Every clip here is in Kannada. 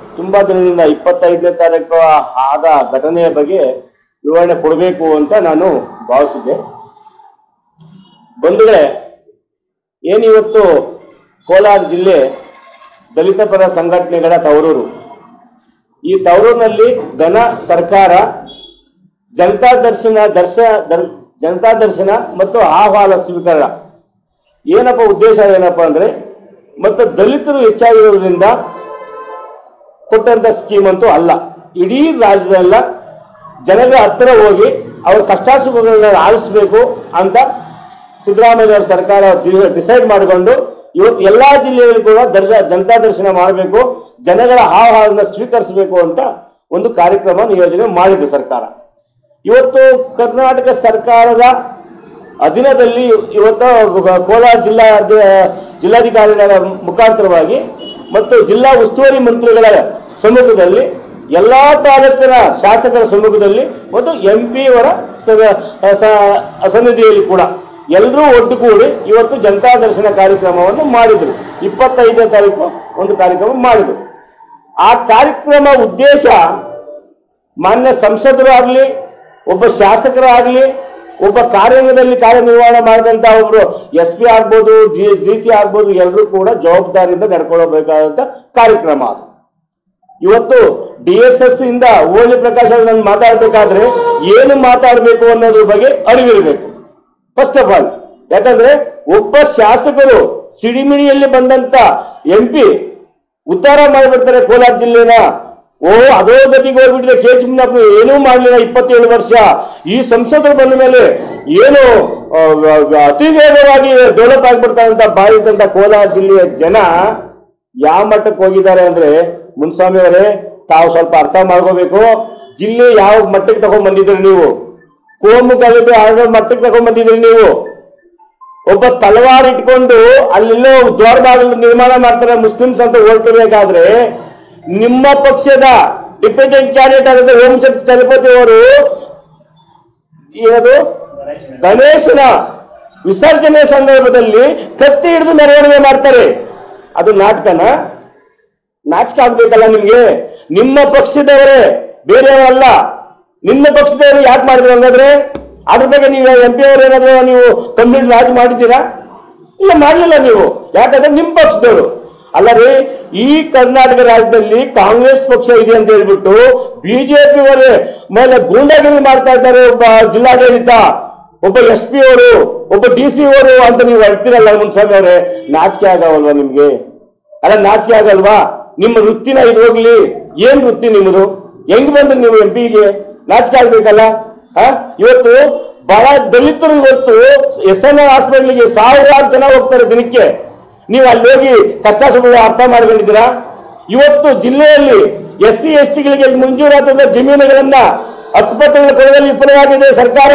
ತುಂಬಾ ದಿನದಿಂದ ಇಪ್ಪತ್ತೈದನೇ ತಾರೀಕು ಆದ ಘಟನೆಯ ಬಗ್ಗೆ ವಿವರಣೆ ಕೊಡಬೇಕು ಅಂತ ನಾನು ಭಾವಿಸಿದ್ದೆ ಬಂಧುಗಳೇ ಏನಿವತ್ತು ಕೋಲಾರ ಜಿಲ್ಲೆ ದಲಿತ ಪರ ಸಂಘಟನೆಗಳ ತವರೂರು ಈ ತವರೂರಿನಲ್ಲಿ ಘನ ಸರ್ಕಾರ ಜನತಾ ದರ್ಶನ ದರ್ಶ ದರ್ ಜನತಾ ದರ್ಶನ ಮತ್ತು ಆಹ್ವಾನ ಸ್ವೀಕರಣ ಏನಪ್ಪ ಉದ್ದೇಶ ಏನಪ್ಪ ಅಂದ್ರೆ ಮತ್ತು ದಲಿತರು ಹೆಚ್ಚಾಗಿರೋದ್ರಿಂದ ಕೊಟ್ಟಂತ ಸ್ಕೀಮ್ ಅಂತೂ ಅಲ್ಲ ಇಡೀ ರಾಜ್ಯದಲ್ಲ ಜನಗಳ ಹತ್ತಿರ ಹೋಗಿ ಅವ್ರ ಕಷ್ಟ ಸುಖಗಳನ್ನ ಆಲಿಸ್ಬೇಕು ಅಂತ ಸಿದ್ದರಾಮಯ್ಯ ಅವರ ಸರ್ಕಾರ ಡಿಸೈಡ್ ಮಾಡಿಕೊಂಡು ಇವತ್ತು ಎಲ್ಲಾ ಜಿಲ್ಲೆಗಳು ಕೂಡ ದರ್ಶ ಜನತಾ ದರ್ಶನ ಮಾಡಬೇಕು ಜನಗಳ ಆಹ್ವಾನ ಸ್ವೀಕರಿಸಬೇಕು ಅಂತ ಒಂದು ಕಾರ್ಯಕ್ರಮ ನಿಯೋಜನೆ ಮಾಡಿದ್ರು ಸರ್ಕಾರ ಇವತ್ತು ಕರ್ನಾಟಕ ಸರ್ಕಾರದ ಅಧೀನದಲ್ಲಿ ಇವತ್ತು ಕೋಲಾರ ಜಿಲ್ಲಾ ಜಿಲ್ಲಾಧಿಕಾರಿಗಳ ಮುಖಾಂತರವಾಗಿ ಮತ್ತು ಜಿಲ್ಲಾ ಉಸ್ತುವಾರಿ ಮಂತ್ರಿಗಳ ಸಮ್ಮುಖದಲ್ಲಿ ಎಲ್ಲಾ ತಾಲೂಕಿನ ಶಾಸಕರ ಸಮ್ಮುಖದಲ್ಲಿ ಮತ್ತು ಎಂ ಪಿ ಅವರ ಸ- ಸ- ಸನ್ನಿಧಿಯಲ್ಲಿ ಕೂಡ ಎಲ್ಲರೂ ಒಟ್ಟುಗೂಡಿ ಇವತ್ತು ಜನತಾ ದರ್ಶನ ಕಾರ್ಯಕ್ರಮವನ್ನು ಮಾಡಿದ್ರು ಇಪ್ಪತ್ತೈದನೇ ತಾರೀಕು ಒಂದು ಕಾರ್ಯಕ್ರಮ ಮಾಡಿದ್ರು ಆ ಕಾರ್ಯಕ್ರಮ ಉದ್ದೇಶ ಮಾನ್ಯ ಸಂಸದರು ಆಗಲಿ ಒಬ್ಬ ಶಾಸಕರಾಗಲಿ ಒಬ್ಬ ಕಾರ್ಯಾಂಗದಲ್ಲಿ ಕಾರ್ಯನಿರ್ವಹಣೆ ಮಾಡಿದಂತ ಒಬ್ರು ಎಸ್ ಪಿ ಆಗ್ಬೋದು ಜಿ ಜಿ ಸಿ ಆಗ್ಬೋದು ಎಲ್ಲರೂ ಕೂಡ ಜವಾಬ್ದಾರಿಯಿಂದ ನಡ್ಕೊಳ್ಳಬೇಕಾದಂತ ಕಾರ್ಯಕ್ರಮ ಅದು ಇವತ್ತು ಡಿ ಎಸ್ ಎಸ್ ಇಂದ ಓಲಿ ಪ್ರಕಾಶ್ ಅವ್ರು ನಾನು ಮಾತಾಡ್ಬೇಕಾದ್ರೆ ಏನು ಮಾತಾಡಬೇಕು ಅನ್ನೋದ್ರ ಬಗ್ಗೆ ಅರಿವಿರಬೇಕು ಫಸ್ಟ್ ಆಫ್ ಆಲ್ ಯಾಕಂದ್ರೆ ಒಬ್ಬ ಶಾಸಕರು ಸಿಡಿಮಿಡಿಯಲ್ಲಿ ಬಂದಂತ ಎಂ ಪಿ ಉದ್ಧಾರ ಮಾಡಿಬಿಡ್ತಾರೆ ಕೋಲಾರ ಜಿಲ್ಲೆನ ಓ ಅದೋ ಗತಿಗೆ ಹೋಗ್ಬಿಟ್ಟಿದೆ ಕೆ ಚಿನ್ನಪ್ಪ ಏನೂ ಮಾಡಲಿಲ್ಲ ಇಪ್ಪತ್ತೇಳು ವರ್ಷ ಈ ಸಂಸದರು ಬಂದ ಮೇಲೆ ಏನು ಆ, ವ- ಅತಿ ವೇಗವಾಗಿ ಡೆವಲಪ್ ಆಗ್ಬಿಡ್ತಾರೆ ಅಂತ ಭಾವಿಸಿದಂತ ಕೋಲಾರ ಜಿಲ್ಲೆಯ ಜನ ಯಾವ ಮಟ್ಟಕ್ಕೆ ಹೋಗಿದ್ದಾರೆ ಅಂದ್ರೆ ಮುನ್ಸ್ವಾಮಿ ಅವರೇ ತಾವು ಸ್ವಲ್ಪ ಅರ್ಥ ಮಾಡ್ಕೋಬೇಕು ಜಿಲ್ಲೆ ಯಾವ ಮಟ್ಟಕ್ಕೆ ತಗೊಂಡ್ ಬಂದಿದ್ದೀರಿ ನೀವು ಕೋಮು ಗಲಭೆ ಆಡೋ ಮಟ್ಟಕ್ಕೆ ತಗೊಂಡ್ ಬಂದಿದ್ದೀರಿ ನೀವು ಒಬ್ಬ ತಲವಾರ್ ಇಟ್ಕೊಂಡು ಅಲ್ಲೆಲ್ಲೋ ದ್ವಾರ ಬಾಗಿಲು ನಿರ್ಮಾಣ ಮಾಡ್ತಾರೆ ಮುಸ್ಲಿಮ್ಸ್ ಅಂತ ಹೊರಟಬೇಕಾದ್ರೆ ನಿಮ್ಮ ಪಕ್ಷದ ಡಿಪೆಂಡೆಂಟ್ ಕ್ಯಾಂಡಿಡೇಟ್ ಆದಂತ ಓಂ ಶಕ್ತಿ ಚಲಪತಿ ಅವರು ಏನದು ಗಣೇಶನ ವಿಸರ್ಜನೆ ಸಂದರ್ಭದಲ್ಲಿ ಕತ್ತಿ ಹಿಡಿದು ಮೆರವಣಿಗೆ ಮಾಡ್ತಾರೆ ಅದು ನಾಟಕನ ನಾಚಿಕೆ ಆಗ್ಬೇಕಲ್ಲ ನಿಮ್ಗೆ ನಿಮ್ಮ ಪಕ್ಷದವರೇ ಬೇರೆಯವರಲ್ಲ ನಿಮ್ಮ ಪಕ್ಷದವರು ಯಾಕೆ ಮಾಡಿದ್ರು ಹಂಗಾದ್ರೆ ಅದ್ರ ಬಗ್ಗೆ ನೀವು ಎಂ ಪಿ ಅವರು ಏನಾದ್ರು ನೀವು ಕಂಪ್ಲೀಟ್ ರಾಜ್ ಮಾಡಿದ್ದೀರಾ ಇಲ್ಲ ಮಾಡಲಿಲ್ಲ ನೀವು ಯಾಕಂದ್ರೆ ನಿಮ್ಮ ಪಕ್ಷದವರು ಅಲ್ಲ ರೀ ಈ ಕರ್ನಾಟಕ ರಾಜ್ಯದಲ್ಲಿ ಕಾಂಗ್ರೆಸ್ ಪಕ್ಷ ಇದೆ ಅಂತ ಹೇಳ್ಬಿಟ್ಟು ಬಿಜೆಪಿ ಅವರೇ ಮೇಲೆ ಗೂಂಡಾಗಿರಿ ಮಾಡ್ತಾ ಇದ್ದಾರೆ ಒಬ್ಬ ಜಿಲ್ಲಾಡಳಿತ ಒಬ್ಬ ಎಸ್ ಪಿ ಅವರು ಒಬ್ಬ ಡಿ ಸಿ ಅವರು ಅಂತ ನೀವು ಹೇಳ್ತೀರಲ್ಲ ಮುನ್ಸ್ವಾಮಿ ಅವರೇ ನಾಚಿಕೆ ಆಗವಲ್ವಾ ನಿಮ್ಗೆ ಅಲ್ಲ ನಾಚಿಕೆ ಆಗಲ್ವಾ ನಿಮ್ಮ ವೃತ್ತಿನ ಇದು ಹೋಗ್ಲಿ ಏನ್ ವೃತ್ತಿ ನಿಮ್ಮದು ಹೆಂಗ್ ಬಂದ್ರಿ ನೀವು ಎಂ ಪಿಗೆ ನಾಚಿಕೆ ಆಗ್ಬೇಕಲ್ಲ ಆ? ಇವತ್ತು ಬಹಳ ದಲಿತರು ಇವತ್ತು ಎಸ್ ಎನ್ ಆರ್ ಹಾಸ್ಪಿಟ್ಲಿಗೆ ಸಾವಿರಾರು ಜನ ಹೋಗ್ತಾರೆ ದಿನಕ್ಕೆ ನೀವು ಅಲ್ಲಿ ಹೋಗಿ ಕಷ್ಟ ಸುಖ ಅರ್ಥ ಮಾಡ್ಕೊಂಡಿದ್ದೀರಾ ಇವತ್ತು ಜಿಲ್ಲೆಯಲ್ಲಿ ಎಸ್ ಸಿ ಎಸ್ ಟಿಗಳಿಗೆ ಮಂಜೂರಾದ ಜಮೀನುಗಳನ್ನ ಹಕ್ಕುಪತ್ರಗಳ ಕೊಡದಲ್ಲಿ ವಿಫಲವಾಗಿದೆ ಸರ್ಕಾರ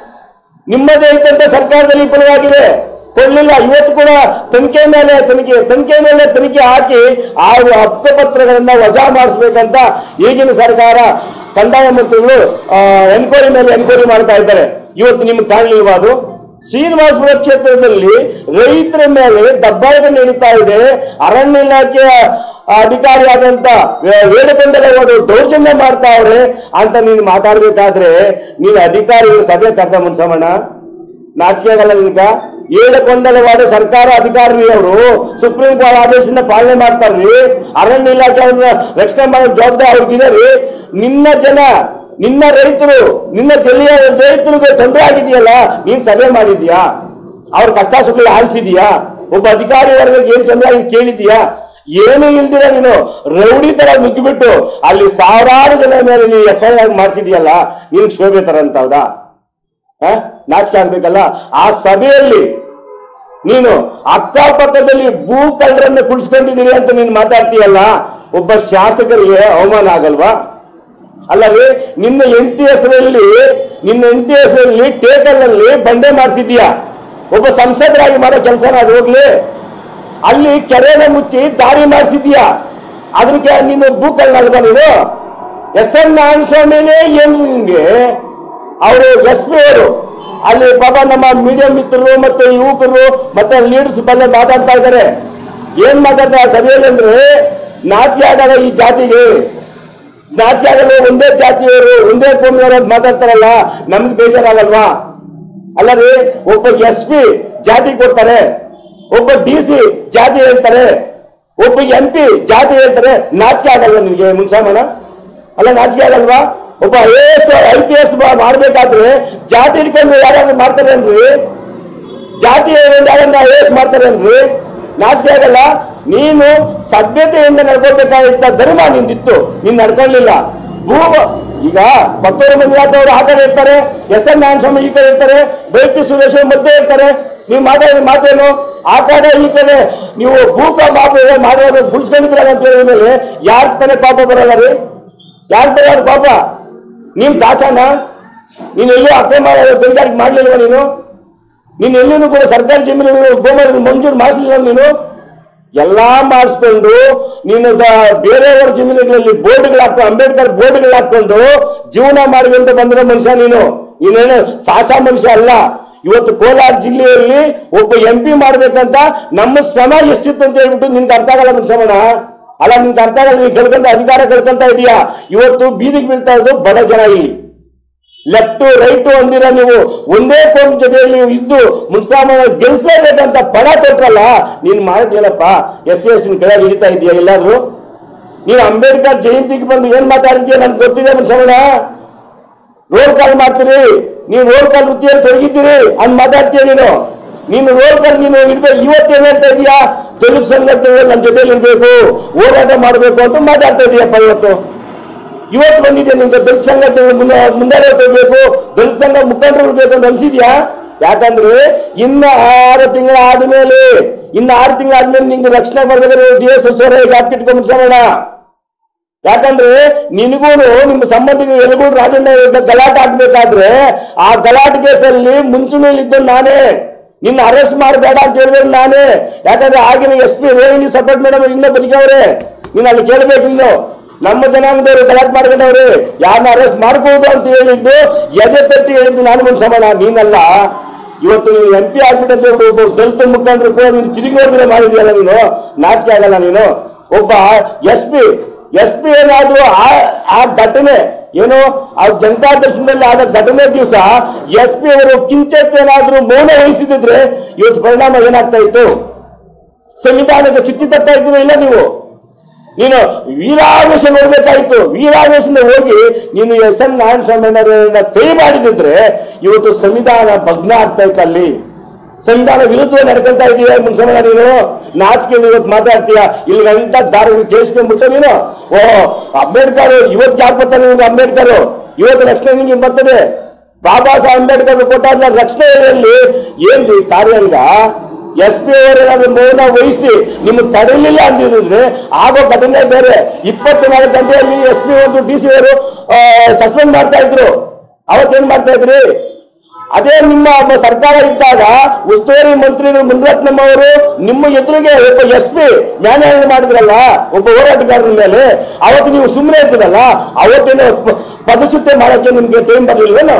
ನಿಮ್ಮದೇ ಇದ್ದಂತ ಸರ್ಕಾರದಲ್ಲಿ ವಿಫಲವಾಗಿದೆ ಕೊಡ್ಲಿಲ್ಲ ಇವತ್ತು ಕೂಡ ತನಿಖೆ ಮೇಲೆ ತನಿಖೆ ತನಿಖೆ ಮೇಲೆ ತನಿಖೆ ಹಾಕಿ ಆ ಹಕ್ಕುಪತ್ರಗಳನ್ನ ವಜಾ ಮಾಡಿಸ್ಬೇಕಂತ ಈಗಿನ ಸರ್ಕಾರ ಕಂದಾಯ ಮಂತ್ರಿಗಳು ಎನ್ಕ್ವೈರಿ ಮೇಲೆ ಎನ್ಕ್ವೈರಿ ಮಾಡ್ತಾ ಇದ್ದಾರೆ ಇವತ್ತು ನಿಮ್ಗೆ ಕಾಣಲಿಲ್ವಾ ಅದು ಶ್ರೀನಿವಾಸಪುರ ಕ್ಷೇತ್ರದಲ್ಲಿ ರೈತರ ಮೇಲೆ ದಬ್ಬಾಳಿಕೆ ನಡೀತಾ ಇದೆ ಅರಣ್ಯ ಇಲಾಖೆಯ ಅಧಿಕಾರಿಯಾದಂತ ವೇ- ವೇಡಕೊಂಡರವರು ದೌರ್ಜನ್ಯ ಮಾಡ್ತಾವ್ರೆ ಅಂತ ನೀನು ಮಾತಾಡ್ಬೇಕಾದ್ರೆ ನೀನು ಅಧಿಕಾರಿಗಳ ಸಭೆ ಕರೆದ ಮುನ್ಸಮಣ್ಣ ನಾಚಿಕೆ ಆಗಲ್ಲ ನಿನ್ಗ ಏಳಕೊಂಡಲವಾದ ಸರ್ಕಾರ ಅಧಿಕಾರಿ ಅವರು ಸುಪ್ರೀಂ ಕೋರ್ಟ್ ಆದೇಶನ ಪಾಲನೆ ಮಾಡ್ತಾರ್ರಿ ಅರಣ್ಯ ಇಲಾಖೆ ಅವ್ರನ್ನ ರಕ್ಷಣೆ ಮಾಡೋ ಜವಾಬ್ದಾರಿ ಅವ್ರಿಗಿದೆ ರೀ ನಿನ್ನ ಜನ ನಿನ್ನ ರೈತರು ನಿನ್ನ ಜಿಲ್ಲೆಯ ರೈತರಿಗೆ ತೊಂದರೆ ಆಗಿದೆಯಲ್ಲ ನೀನ್ ಸಭೆ ಮಾಡಿದ್ಯಾ ಅವ್ರ ಕಷ್ಟ ಸುಖ ಆಲಿಸಿದ್ಯಾ ಒಬ್ಬ ಅಧಿಕಾರಿ ವರ್ಗಕ್ಕೆ ಏನ್ ತೊಂದರೆ ಆಗಿದೆ ಕೇಳಿದ್ಯಾ ಏನು ಇಲ್ದಿರ ನೀನು ರೌಡಿ ತರ ನುಗ್ಗಿಬಿಟ್ಟು ಅಲ್ಲಿ ಸಾವಿರಾರು ಜನ ಮೇಲೆ ನೀನು ಎಫ್ ಐ ಆರ್ ಮಾಡಿಸಿದ್ಯಲ್ಲ ನೀನ್ ಶೋಭೆ ತರ ಅಂತ ಹೌದಾ ಆ? ನಾಚಿಕೆ ಆಗ್ಬೇಕಲ್ಲ ಆ ಸಭೆಯಲ್ಲಿ ನೀನು ಅಕ್ಕಪಕ್ಕದಲ್ಲಿ ಭೂ ಕಳ್ಳರನ್ನ ಕುಳಿಸ್ಕೊಂಡಿದ್ದೀರಿ ಅಂತ ನೀನು ಮಾತಾಡ್ತೀಯಲ್ಲ ಒಬ್ಬ ಶಾಸಕರಿಗೆ ಅವಮಾನ ಆಗಲ್ವಾ ಅಲ್ಲವೇ ನಿನ್ನ ಹೆಂಡತಿ ಹೆಸರಲ್ಲಿ ನಿನ್ನ ಹೆಂಡತಿ ಹೆಸರಲ್ಲಿ ಟೇಕಲ್ನಲ್ಲಿ ಬಂಡೆ ಮಾಡಿಸಿದ್ಯಾ ಒಬ್ಬ ಸಂಸದರಾಗಿ ಮಾಡೋ ಕೆಲಸನ ಅದು ಹೋಗ್ಲಿ ಅಲ್ಲಿ ಕೆರೆನ ಮುಚ್ಚಿ ದಾರಿ ಮಾಡಿಸಿದ್ಯಾ ಅದಕ್ಕೆ ನೀನು ಭೂ ಕಳ್ಳಲ್ವಾ ನೀನು ಎಸ್ ಎನ್ ನಾರಾಯಣ ಸ್ವಾಮಿನೇ ಏನು ನಿನ್ಗೆ ಅವರು ಎಸ್ ಪಿ ಅವರು ಅಲ್ಲಿ ಪಾಪ ನಮ್ಮ ಮೀಡಿಯಂ ಮಿತ್ರರು ಮತ್ತೆ ಯುವಕರು ಮತ್ತೆ ಲೀಡರ್ಸ್ ಬಂದು ಮಾತಾಡ್ತಾ ಇದ್ದಾರೆ ಏನ್ ಮಾತಾಡ್ತಾರೆ ಆ ಸಭೆಯಲ್ಲಿ ಅಂದ್ರೆ ನಾಚಿಕೆ ಆಗಲ್ಲ ಈ ಜಾತಿಗೆ ನಾಚಿಕೆ ಆಗಲ್ಲ ಒಂದೇ ಜಾತಿಯವರು ಒಂದೇ ಕೋಮಿಯವರು ಅಂತ ಮಾತಾಡ್ತಾರಲ್ಲ ನಮ್ಗೆ ಬೇಜಾರಾಗಲ್ವಾ ಅಲ್ಲ ರೀ ಒಬ್ಬ ಎಸ್ ಪಿ ಜಾತಿ ಕೊಡ್ತಾರೆ ಒಬ್ಬ ಡಿ ಸಿ ಜಾತಿ ಹೇಳ್ತಾರೆ ಒಬ್ಬ ಎಂ ಪಿ ಜಾತಿ ಹೇಳ್ತಾರೆ ನಾಚಿಕೆ ಆಗಲ್ವಾ ನಿನಗೆ ಮುನ್ಸಾಮಣ್ಣ ಅಲ್ಲ ನಾಚಿಕೆ ಆಗಲ್ವಾ ಒಬ್ಬ I A S I P S ಮಾಡ್ಬೇಕಾದ್ರೆ ಜಾತಿ ಹಿಡ್ಕೊಂಡು ಯಾರಾದ್ರೂ ಮಾಡ್ತಾರೇನ್ರಿ ಜಾತಿ ಯಾರನ್ನ ಐ ಎಸ್ ಮಾಡ್ತಾರೇನ್ರಿ ನಾಚಿಕೆ ಆಗಲ್ಲ ನೀನು ಸಭ್ಯತೆಯಿಂದ ನಡ್ಕೊಳ್ಬೇಕಾಗಿತ್ತ ಧರ್ಮ ನಿಂದಿತ್ತು ನೀನ್ ನಡ್ಕೊಳ್ಳಿಲ್ಲ ಭೂಮ ಈಗ ಪತ್ತೂರು ಮಂಜುನಾಥ್ ಆ ಕಡೆ ಇರ್ತಾರೆ ಎಸ್ ಎನ್ ನಾರಾಯಣ ಸ್ವಾಮಿ ಈ ಕಡೆ ಇರ್ತಾರೆ ಬೈತಿ ಸುರೇಶ್ ಮಧ್ಯೆ ಇರ್ತಾರೆ ನೀವು ಮಾತಾಡಿದ ಮಾತೇನು ಆ ಕಡೆ ಈ ಕಡೆ ನೀವು ಭೂಕ ಮಾಪ ಮಾಡೋದು ಗುಡ್ಸ್ಕೊಂಡಿದ್ರಲ್ಲ ಅಂತ ಹೇಳಿದ ಮೇಲೆ ಯಾರ ತಾನೇ ಪಾಪ ಬರಲ್ಲ ರೀ ಯಾರು ಬರೋದು ಪಾಪ ನೀನ್ ಚಾಚಾನ ನೀನು ಎಲ್ಲೂ ಅಕ್ರಮ ಗಣಿಗಾರಿಕೆ ಮಾಡ್ಲಿಲ್ವ ನೀನು ನೀನು ಎಲ್ಲಿನೂ ಕೂಡ ಸರ್ಕಾರಿ ಜಮೀನು ಗೋಮರ್ ಮಂಜೂರು ಮಾಡಿಸ್ಲಿಲ್ಲ ನೀನು ಎಲ್ಲಾ ಮಾಡಿಸ್ಕೊಂಡು ನೀನು ದ- ಬೇರೆಯವರ ಜಮೀನುಗಳಲ್ಲಿ ಬೋರ್ಡ್ಗಳು ಹಾಕೊಂಡು ಅಂಬೇಡ್ಕರ್ ಬೋರ್ಡ್ಗಳು ಹಾಕೊಂಡು ಜೀವನ ಮಾಡುವಂತ ಬಂದಿರೋ ಮನುಷ್ಯ ನೀನು ನೀನೇನು ಸಾಸ ಮನುಷ್ಯ ಅಲ್ಲ ಇವತ್ತು ಕೋಲಾರ ಜಿಲ್ಲೆಯಲ್ಲಿ ಒಬ್ಬ ಎಂ ಪಿ ಮಾಡ್ಬೇಕಂತ ನಮ್ಮ ಶ್ರಮ ಎಷ್ಟಿತ್ತು ಅಂತ ಹೇಳ್ಬಿಟ್ಟು ನಿನ್ಗೆ ಅರ್ಥ ಆಗಲ್ಲ ಮುನ್ಸಮಣ ಅಲ್ಲ ನಿನ್ಗೆ ಅರ್ಥ ಆಗಲ್ಲ ನೀನು ಕಳ್ಕೊಂತ ಅಧಿಕಾರ ಕಳ್ಕೊಂತ ಇದೀಯಾ ಇವತ್ತು ಬೀದಿಗೆ ಬೀಳ್ತಾ ಇರೋದು ಬಡ ಜನ ಇಲ್ಲಿ ಲೆಫ್ಟ್ ರೈಟ್ ಅಂದಿರ ನೀವು ಒಂದೇ ಕೋಮ್ ಜೊತೆಯಲ್ಲಿ ಇದ್ದು ಮುನ್ಸಾಮ ಗೆಲ್ಸ್ಲೇಬೇಕಂತ ಪಣ ತೊಟ್ರಲ್ಲ ನೀನ್ ಮಾಡಿದ್ಯಲ್ಲಪ್ಪ ಎಸ್ ಸಿ ಎಸ್ ಕೈಯಲ್ಲಿ ಹಿಡಿತಾ ಇದೀಯ ಎಲ್ಲಾದ್ರೂ ನೀನು ಅಂಬೇಡ್ಕರ್ ಜಯಂತಿಗೆ ಬಂದು ಏನ್ ಮಾತಾಡಿದ್ಯಾ ನನ್ಗೆ ಗೊತ್ತಿದೆ ಮುನ್ಸಾಮಣ್ಣ ರೋಡ್ ಕಾಲ್ ಮಾಡ್ತೀರಿ ನೀವು ರೋಡ್ ಕಾಲ್ ವೃತ್ತಿಯಲ್ಲಿ ತೊಡಗಿದ್ದೀರಿ ಅಂತ ಮಾತಾಡ್ತೀಯ ನೀನು ನೀನು ರೋಡ್ ಕಾಲ್ ನೀನು ಇಡ್ಬೇಕು ಇವತ್ತೇನ್ ಹೇಳ್ತಾ ಇದೀಯಾ ದಲಿತ ಸಂಘಟನೆಗಳು ನನ್ನ ಜೊತೆಲಿ ಇರ್ಬೇಕು ಹೋರಾಟ ಮಾಡಬೇಕು ಅಂತ ಮಾತಾಡ್ತಾ ಇದೀಯಪ್ಪ ಇವತ್ತು ಇವತ್ತು ಬಂದಿದೆ ನಿಮ್ಗೆ ದಲಿತ ಸಂಘಟನೆ ಮುಂದೆ ಮುಂದೆ ಹೋಗ್ಬೇಕು ದಲಿತ ಸಂಘ ಮುಖಂಡರು ಇರ್ಬೇಕು ಅಂತ ಅನ್ಸಿದ್ಯಾ ಯಾಕಂದ್ರೆ ಇನ್ನ ಆರು ತಿಂಗಳ ಆದ್ಮೇಲೆ ಇನ್ನ ಆರು ತಿಂಗಳ ಆದ್ಮೇಲೆ ನಿಂಗೆ ರಕ್ಷಣೆ ಬರ್ಬೇಕಾದ್ರೆ ಡಿ ಎಸ್ ಎಸ್ ಅವರ ಹಾಕಿಟ್ಕೊಂಡು ಮುಗಿಸೋಣ ಯಾಕಂದ್ರೆ ನಿನಗೂ ನಿಮ್ಮ ಸಂಬಂಧಿಕರು ಎಲ್ಗೂ ರಾಜಣ್ಣ ಗಲಾಟೆ ಆಗ್ಬೇಕಾದ್ರೆ ಆ ಗಲಾಟೆ ಕೇಸಲ್ಲಿ ಮುಂಚೂಣಿಯಲ್ಲಿದ್ದ ನಾನೇ ನಿನ್ನ ಅರೆಸ್ಟ್ ಮಾಡಬೇಡ ಅಂತ ಹೇಳಿದ್ರೆ ನಾನೇ ಯಾಕಂದ್ರೆ ಆಗಿನ S P Rohini support madam ಇನ್ನೂ ಬದುಕವ್ರೆ ನೀನು ಅಲ್ಲಿ ಕೇಳ್ಬೇಕು ಇನ್ನು ನಮ್ಮ ಜನಾಂಗದವರು ಗಲಾಟೆ ಮಾಡ್ಕೊಂಡವ್ರೆ ಯಾರನ್ನ ಅರೆಸ್ಟ್ ಮಾಡ್ಬೋದು ಅಂತ ಹೇಳಿದ್ದು ಎದೆ ತಟ್ಟಿ ಹೇಳಿದ್ದು ನಾನು ಮುಂದೆ ಸಮಾನ ನೀನಲ್ಲ ಇವತ್ತು ನೀನು ಎಂ ಪಿ ಆಗ್ಬಿಟ್ಟಂತ ಒಬ್ಬ ದಲಿತ ಮುಖಂಡರು ಕೂಡ ನೀನು ತಿರುಗಿ ನೋಡಿದ್ರೆ ಮಾಡಿದ್ಯಲ್ಲ ನೀನು ನಾಚಿಕೆ ಆಗಲ್ಲ ನೀನು ಒಬ್ಬ ಎಸ್ ಪಿ ಎಸ್ ಪಿ ಏನಾದ್ರು ಆ ಆ ಘಟನೆ ಏನು ಆ ಜನತಾ ದರ್ಶನದಲ್ಲಿ ಆದ ಘಟನೆ ದಿವಸ ಎಸ್ ಪಿ ಅವರು ಕಿಂಚತ್ ಏನಾದ್ರೂ ಮೌನ ವಹಿಸಿದ್ರೆ ಇವತ್ತು ಪರಿಣಾಮ ಏನಾಗ್ತಾ ಇತ್ತು ಸಂವಿಧಾನಕ್ಕೆ ಚುಚ್ಚಿ ತರ್ತಾ ಇದ್ದೀರಾ ಇಲ್ಲ ನೀವು ನೀನು ವೀರಾವೇಶ ನೋಡ್ಬೇಕಾಯ್ತು ವೀರಾವೇಶದಿಂದ ಹೋಗಿ ನೀನು ಎಸ್ ಎನ್ ನಾರಾಯಣ ಸ್ವಾಮಿಯವ್ರನ್ನ ಕೈ ಮಾಡಿದಿದ್ರೆ ಇವತ್ತು ಸಂವಿಧಾನ ಭಗ್ನ ಆಗ್ತಾ ಇತ್ತು ಅಲ್ಲಿ ಸಂವಿಧಾನ ವಿರುದ್ಧ ನಡ್ಕೊಂತಾ ಇದೀಯ ಮುನ್ಸಮಣ ನೀನು ನಾಚಿಕೆ ಇವತ್ತು ಮಾತಾಡ್ತೀಯ ಇಲ್ಲಿ ಗಂಟ ದಾರಿ ಕೇಳಿಸ್ಕೊಂಡ್ಬಿಟ್ಟು ನೀನು ಓ ಅಂಬೇಡ್ಕರ್ ಇವತ್ತು ಯಾಕೆ ಬರ್ತಾನೆ ನಿಮ್ಗೆ ಅಂಬೇಡ್ಕರ್ ಇವತ್ತು ರಕ್ಷಣೆ ನಿಮ್ಗೆ ಬರ್ತದೆ ಬಾಬಾ ಸಾಹೇಬ್ ಅಂಬೇಡ್ಕರ್ ಕೊಟ್ಟಾದ ರಕ್ಷಣೆಯಲ್ಲಿ ಏನ್ರಿ ಕಾರ್ಯಾಂಗ ಎಸ್ ಪಿ ಅವರೇನಾದ್ರೂ ಮೌನ ವಹಿಸಿ ನಿಮ್ಗೆ ತಡೆಯಲಿಲ್ಲ ಅಂದಿದ್ರೆ ಆಗೋ ಘಟನೆ ಬೇರೆ ಇಪ್ಪತ್ನಾಲ್ಕು ಗಂಟೆಯಲ್ಲಿ ಎಸ್ ಪಿ ಒಂದು ಡಿ ಸಿ ಅವರು ಸಸ್ಪೆಂಡ್ ಮಾಡ್ತಾ ಇದ್ರು ಅವತ್ತೇನ್ ಮಾಡ್ತಾ ಇದ್ರಿ ಅದೇ ನಿಮ್ಮ ಒಬ್ಬ ಸರ್ಕಾರ ಇದ್ದಾಗ ಉಸ್ತುವಾರಿ ಮಂತ್ರಿಗಳು ಮುನಿರತ್ನಂ ಅವರು ನಿಮ್ಮ ಎದುರಿಗೆ ಒಬ್ಬ ಎಸ್ ಪಿ ನ್ಯಾಯಾಲಯ ಮಾಡಿದ್ರಲ್ಲ ಒಬ್ಬ ಹೋರಾಟಗಾರರ ಮೇಲೆ ಅವತ್ತು ನೀವು ಸುಮ್ಮನೆ ಇದ್ದೀರಲ್ಲ ಅವತ್ತೇನು ಪ- ಪದಚ್ಯುತಿ ಮಾಡಕ್ಕೆ ನಿಮ್ಗೆ ಟೈಮ್ ಬರಲಿಲ್ವೇನು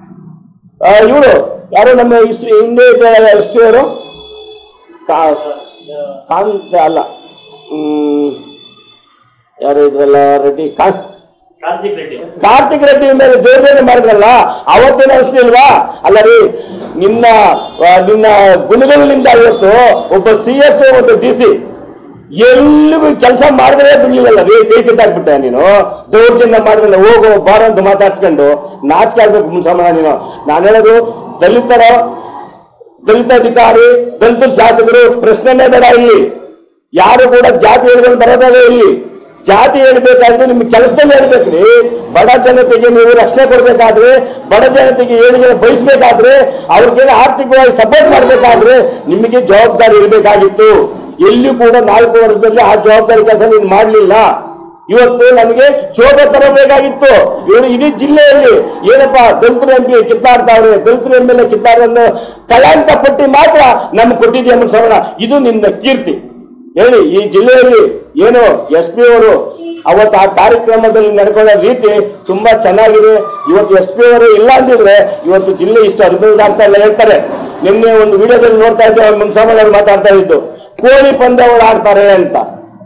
ಇವರು ಯಾರು ನಮ್ಮ ಇಸ್ ಹಿಂದೆ ಎಸ್ ಪಿ ಅವರು ಕಾ- ಕಾಂತ ಅಲ್ಲ ಹ್ಮ್, ಯಾರು ಇದ್ರಲ್ಲ ರೆಡ್ಡಿ ಕಾ ಕಾರ್ತಿಕ್ ರೆಡ್ಡಿ ಕಾರ್ತಿಕ್ ರೆಡ್ಡಿ ಮೇಲೆ ಯೋಜನೆ ಮಾಡಿದ್ರಲ್ಲ ಅವತ್ತೇನು ಅನಿಸ್ಲಿಲ್ವಾ ಅಲ್ಲ ರೀ ನಿನ್ನ ಆ, ನಿನ್ನ ಗುಣಗಳಿಂದ ಇವತ್ತು ಒಬ್ಬ ಸಿ ಎಸ್ ಮತ್ತು ಡಿ ಸಿ ಎಲ್ಲಿಗೂ ಕೆಲಸ ಮಾಡಿದ್ರೆ ಬಿಡ್ಲಿಲ್ಲ ರೀ ಕೈ ಕಿತ್ತಾಕ್ಬಿಟ್ಟೆ ನೀನು ದೌರ್ಜನ್ಯ ಮಾಡಿದ್ರೆ ಹೋಗೋ ಬಾರ ಅಂತ ಮಾತಾಡ್ಸ್ಕೊಂಡು ನಾಚಿಕೆ ಆಗ್ಬೇಕು ಮುನ್ಸಮಣ ನೀನು ನಾನು ಹೇಳೋದು ದಲಿತರ ದಲಿತ ಅಧಿಕಾರಿ ದಲಿತ ಶಾಸಕರು ಪ್ರಶ್ನೆನೇ ಬೇಡ ಇಲ್ಲಿ ಯಾರು ಕೂಡ ಜಾತಿ ಹೇಳ್ಕೊಂಡು ಬರೋದೇ ಇಲ್ಲಿ ಜಾತಿ ಹೇಳ್ಬೇಕಾದ್ರೆ ನಿಮ್ಗೆ ಕೆಲಸದಲ್ಲಿ ಹೇಳ್ಬೇಕ್ರಿ ಬಡ ಜನತೆಗೆ ನೀವು ರಕ್ಷಣೆ ಕೊಡ್ಬೇಕಾದ್ರೆ ಬಡ ಜನತೆಗೆ ಏಳಿಗೆ ಬಯಸ್ಬೇಕಾದ್ರೆ ಅವ್ರಿಗೇನು ಆರ್ಥಿಕವಾಗಿ ಸಪೋರ್ಟ್ ಮಾಡ್ಬೇಕಾದ್ರೆ ನಿಮಗೆ ಜವಾಬ್ದಾರಿ ಇರಬೇಕಾಗಿತ್ತು ಎಲ್ಲಿಯೂ ಕೂಡ ನಾಲ್ಕು ವರ್ಷದಲ್ಲಿ ಆ ಜವಾಬ್ದಾರಿ ಕೆಲಸ ನೀನು ಮಾಡಲಿಲ್ಲ ಇವತ್ತು ನಮಗೆ ಶೋಭೆ ತರಬೇಕಾಗಿತ್ತು ಇವರು ಇಡೀ ಜಿಲ್ಲೆಯಲ್ಲಿ ಏನಪ್ಪ ದಲಿತರ ಎಂ ಪಿ ಕಿತ್ತಾಡ್ತಾವ್ರೆ ದಲಿತರ ಎಂ ಎಲ್ ಎ ಕಿತ್ತಾಡನ್ನು ಕಳಂಕ ಪಟ್ಟಿ ಮಾತ್ರ ನಮ್ಗೆ ಕೊಟ್ಟಿದ್ಯಾ ಶ್ರವಣ ಇದು ನಿನ್ನ ಕೀರ್ತಿ ಹೇಳಿ ಈ ಜಿಲ್ಲೆಯಲ್ಲಿ ಏನು ಎಸ್ ಪಿ ಅವರು ಅವತ್ತು ಆ ಕಾರ್ಯಕ್ರಮದಲ್ಲಿ ನಡ್ಕೊಳ್ಳೋ ರೀತಿ ತುಂಬಾ ಚೆನ್ನಾಗಿದೆ ಇವತ್ತು ಎಸ್ ಪಿ ಅವರು ಇಲ್ಲ ಅಂದಿದ್ರೆ ಇವತ್ತು ಜಿಲ್ಲೆ ಇಷ್ಟು ಅಭಿವೃದ್ಧಿ ಆಗ್ತಾ ಇಲ್ಲ ಹೇಳ್ತಾರೆ ನಿನ್ನೆ ಒಂದು ವಿಡಿಯೋದಲ್ಲಿ ನೋಡ್ತಾ ಇದ್ದೆ ಮುನ್ಸಾಮಿ ಅವರು ಮಾತಾಡ್ತಾ ಇದ್ದು ಕೋಳಿ ಪಂದ್ಯಗಳು ಆಡ್ತಾರೆ ಅಂತ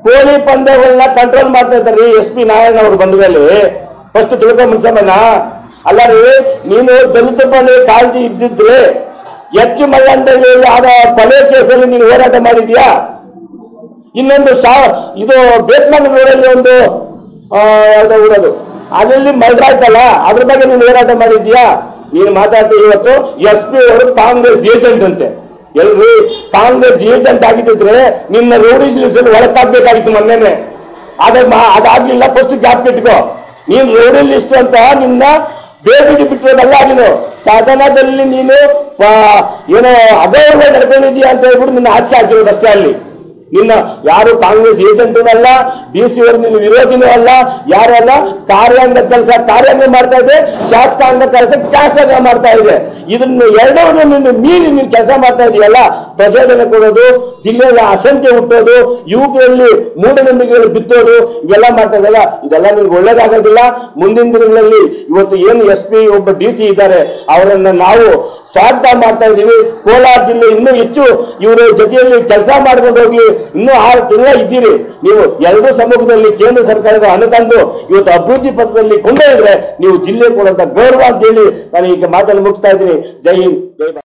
ಕೋಳಿ ಪಂದ್ಯಗಳನ್ನ ಕಂಟ್ರೋಲ್ ಮಾಡ್ತಾ ಇದ್ದಾರೆ ಎಸ್ ಪಿ ನಾರಾಯಣ ಅವರು ಬಂದ ಮೇಲೆ ಫಸ್ಟ್ ತಿಳ್ಕೊಂಡ್ ಮುನ್ಸಮ್ಮನ ಅಲ್ಲ ರೀ ನೀನು ದಲಿತ ಬಂದ್ರೆ ಕಾಳಜಿ ಇದ್ದಿದ್ರೆ ಎಚ್ ಮಲ್ಲಂಡಳ್ಳಿ ಆದ ಕೊಲೆ ಕೇಸಲ್ಲಿ ನೀನು ಹೋರಾಟ ಮಾಡಿದ್ಯಾ ಇನ್ನೊಂದು ಶಾ ಇದು ಬೇತ್ಮಂಗ್ ರೋಡಲ್ಲಿ ಒಂದು ಆ, ಯಾವ್ದೋ ಊರದು ಅದಲ್ಲಿ ಮರ್ಡರ್ ಆಯ್ತಲ್ಲ ಅದ್ರ ಬಗ್ಗೆ ನೀನು ಹೋರಾಟ ಮಾಡಿದ್ಯಾ ನೀನು ಮಾತಾಡ್ತೀಯ ಇವತ್ತು ಎಸ್ ಪಿ ಅವರು ಕಾಂಗ್ರೆಸ್ ಏಜೆಂಟ್ ಅಂತೆ ಎಲ್ರಿ ಕಾಂಗ್ರೆಸ್ ಏಜೆಂಟ್ ಆಗಿದ್ದಿದ್ರೆ ನಿನ್ನ ರೌಡಿ ಲಿಸ್ಟ್ ಒಳಕಾಗ್ಬೇಕಾಗಿತ್ತು ಮೊನ್ನೆನೆ ಅದ ಅದಾಗ್ಲಿಲ್ಲ ಫಸ್ಟ್ ಗ್ಯಾಪ್ ಇಟ್ಕೋ ನೀನ್ ರೌಡಿ ಲಿಸ್ಟ್ ಅಂತ ನಿನ್ನ ಬೇಬಿಡಿ ಬಿಟ್ಟಿರೋದಲ್ಲ ನೀನು ಸದನದಲ್ಲಿ ನೀನು ಆ, ಏನೋ ಅಗೌರವ ನಡ್ಕೊಂಡಿದ್ಯಾ ಅಂತ ಹೇಳ್ಬಿಟ್ಟು ನಿನ್ನ ಆಚೆ ಹಾಕಿರೋದಷ್ಟೇ ಅಲ್ಲಿ ನಿನ್ನ ಯಾರು ಕಾಂಗ್ರೆಸ್ ಏಜೆಂಟೂ ಅಲ್ಲ ಡಿ ಸಿ ಅವರು ನಿನ್ನ ವಿರೋಧಿನೂ ಅಲ್ಲ ಯಾರು ಅಲ್ಲ ಕಾರ್ಯಾಂಗ ಕೆಲಸ ಕಾರ್ಯಾಂಗ ಮಾಡ್ತಾ ಇದೆ ಶಾಸಕಾಂಗ ಕೆಲಸ ಶಾಸಕ ಮಾಡ್ತಾ ಇದೆ ಇದನ್ನು ಎರಡೂ ನಿನ್ನ ಮೀರಿ ನೀನು ಕೆಲಸ ಮಾಡ್ತಾ ಇದೆಯಲ್ಲ ಪ್ರಚೋದನೆ ಕೊಡೋದು ಜಿಲ್ಲೆಯಲ್ಲಿ ಅಶಂತೆ ಹುಟ್ಟೋದು ಯುವಕರಲ್ಲಿ ಮೂಢನಂಬಿಕೆಗಳು ಬಿತ್ತೋದು ಇವೆಲ್ಲ ಮಾಡ್ತಾ ಇದೆಯಲ್ಲ ಇದೆಲ್ಲ ನಿಮ್ಗೆ ಒಳ್ಳೇದಾಗೋದಿಲ್ಲ ಮುಂದಿನ ದಿನಗಳಲ್ಲಿ ಇವತ್ತು ಏನು ಎಸ್ ಪಿ ಒಬ್ಬ ಡಿ ಸಿ ಇದ್ದಾರೆ ಅವರನ್ನ ನಾವು ಸ್ವಾಗತ ಮಾಡ್ತಾ ಇದ್ದೀವಿ ಕೋಲಾರ ಜಿಲ್ಲೆ ಇನ್ನೂ ಹೆಚ್ಚು ಇವರು ಜೊತೆಯಲ್ಲಿ ಕೆಲಸ ಮಾಡ್ಕೊಂಡು ಹೋಗ್ಲಿ ಇನ್ನೂ ಆರು ತಿಂಗಳ ಇದ್ದೀರಿ ನೀವು ಎರಡೂ ಸಮ್ಮುಖದಲ್ಲಿ ಕೇಂದ್ರ ಸರ್ಕಾರದ ಹಣ ತಂದು ಇವತ್ತು ಅಭಿವೃದ್ಧಿ ಪಥದಲ್ಲಿ ಕೊಂಡೊಯ್ದ್ರೆ ನೀವು ಜಿಲ್ಲೆ ಕೊಡುವಂತ ಗೌರವ ಅಂತ ಹೇಳಿ ನಾನು ಈಗ ಮಾತನ್ನು ಮುಗಿಸ್ತಾ ಇದ್ದೀನಿ ಜೈ ಹಿಂದ್ ಜೈ ಭಾರತ್